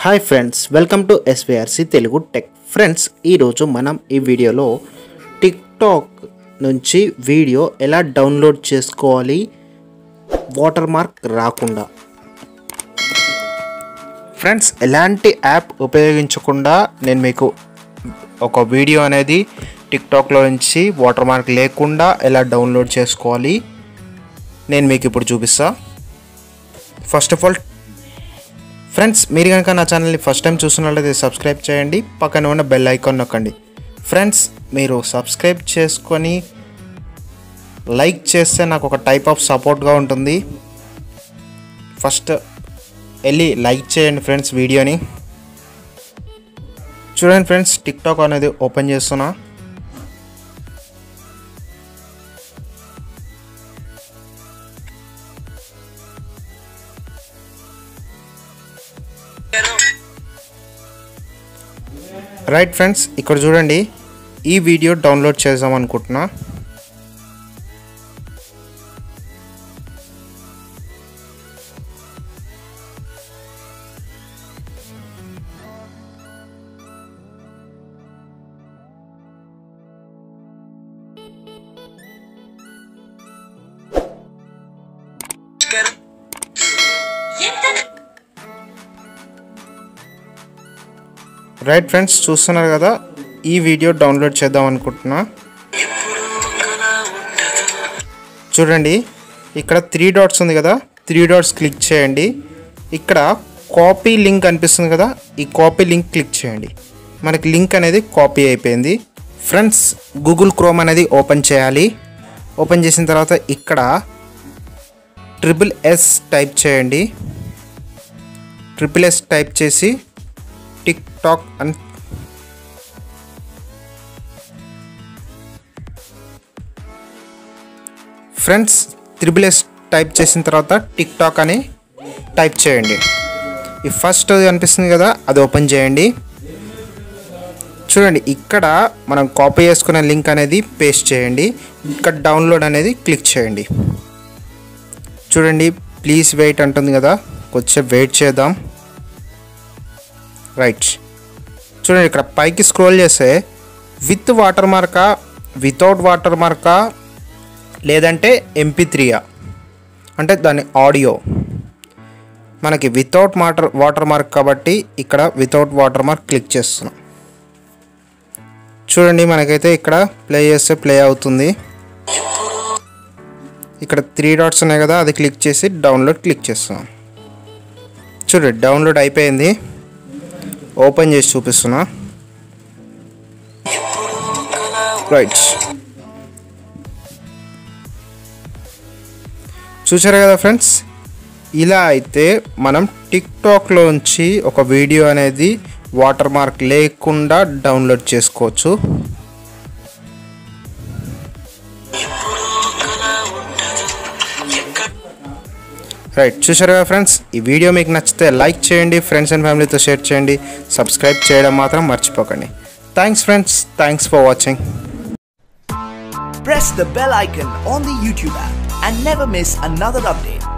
Hi friends welcome to SVRC Telugu tech friends ఈరోజు మనం ఈ వీడియోలో టిక్టాక్ నుంచి వీడియో ఎలా డౌన్లోడ్ చేసుకోవాలి వాటర్ మార్క్ రాకుండా ఫ్రెండ్స్ ఎలాంటి యాప్ ఉపయోగించకుండా నేను మీకు ఒక వీడియో అనేది టిక్టాక్లో నుంచి వాటర్ మార్క్ లేకుండా ఎలా డౌన్లోడ్ చేసుకోవాలి నేను మీకు ఇప్పుడు చూపిస్తా ఫస్ట్ ఆఫ్ ఆల్ ఫ్రెండ్స్ మీరు కనుక నా ఛానల్ని ఫస్ట్ టైం చూస్తున్నట్లయితే సబ్స్క్రైబ్ చేయండి పక్కన ఉన్న బెల్ ఐకాన్ నొక్కండి ఫ్రెండ్స్ మీరు సబ్స్క్రైబ్ చేసుకొని లైక్ చేస్తే నాకు ఒక టైప్ ఆఫ్ సపోర్ట్గా ఉంటుంది ఫస్ట్ వెళ్ళి లైక్ చేయండి ఫ్రెండ్స్ వీడియోని చూడండి ఫ్రెండ్స్ టిక్టాక్ అనేది ఓపెన్ చేస్తున్నా రైట్ ఫ్రెండ్స్ ఇక్కడ చూడండి ఈ వీడియో డౌన్లోడ్ చేద్దాం అనుకుంటున్నా రైట్ ఫ్రెండ్స్ చూస్తున్నారు కదా ఈ వీడియో డౌన్లోడ్ చేద్దాం అనుకుంటున్నా చూడండి ఇక్కడ త్రీ డాట్స్ ఉంది కదా త్రీ డాట్స్ క్లిక్ చేయండి ఇక్కడ కాపీ లింక్ అనిపిస్తుంది కదా ఈ కాపీ లింక్ క్లిక్ చేయండి మనకి లింక్ అనేది కాపీ అయిపోయింది ఫ్రెండ్స్ గూగుల్ క్రోమ్ అనేది ఓపెన్ చేయాలి ఓపెన్ చేసిన తర్వాత ఇక్కడ ట్రిపుల్ ఎస్ టైప్ చేయండి ట్రిపుల్ ఎస్ టైప్ చేసి టిక్ టాక్ అని ఫ్రెండ్స్ త్రిబుల్ ఎస్ టైప్ చేసిన తర్వాత టిక్ టాక్ అని టైప్ చేయండి ఈ ఫస్ట్ అనిపిస్తుంది కదా అది ఓపెన్ చేయండి చూడండి ఇక్కడ మనం కాపీ చేసుకున్న లింక్ అనేది పేస్ట్ చేయండి ఇక్కడ డౌన్లోడ్ అనేది క్లిక్ చేయండి చూడండి ప్లీజ్ వెయిట్ అంటుంది కదా కొంచెం వెయిట్ చేద్దాం రైట్ చూడండి ఇక్కడ పైకి స్క్రోల్ చేస్తే విత్ వాటర్ మార్కా వితౌట్ వాటర్ మార్కా లేదంటే ఎంపీ త్రీయా అంటే దాని ఆడియో మనకి వితౌట్ వాటర్ వాటర్ మార్క్ కాబట్టి ఇక్కడ వితౌట్ వాటర్ మార్క్ క్లిక్ చేస్తున్నాం చూడండి మనకైతే ఇక్కడ ప్లే చేస్తే ప్లే అవుతుంది ఇక్కడ త్రీ డాట్స్ ఉన్నాయి కదా అది క్లిక్ చేసి డౌన్లోడ్ క్లిక్ చేస్తున్నాం చూడండి డౌన్లోడ్ అయిపోయింది ఓపెన్ చేసి చూపిస్తున్నా రైట్ చూసారు కదా ఫ్రెండ్స్ ఇలా అయితే మనం టిక్టాక్లోంచి ఒక వీడియో అనేది వాటర్ మార్క్ లేకుండా డౌన్లోడ్ చేసుకోవచ్చు రైట్ చూసారు కదా ఫ్రెండ్స్ ఈ వీడియో మీకు నచ్చితే లైక్ చేయండి ఫ్రెండ్స్ అండ్ ఫ్యామిలీతో షేర్ చేయండి సబ్స్క్రైబ్ చేయడం మాత్రం మర్చిపోకండి thanks friends thanks for watching Press the bell icon on the YouTube app and never miss another update.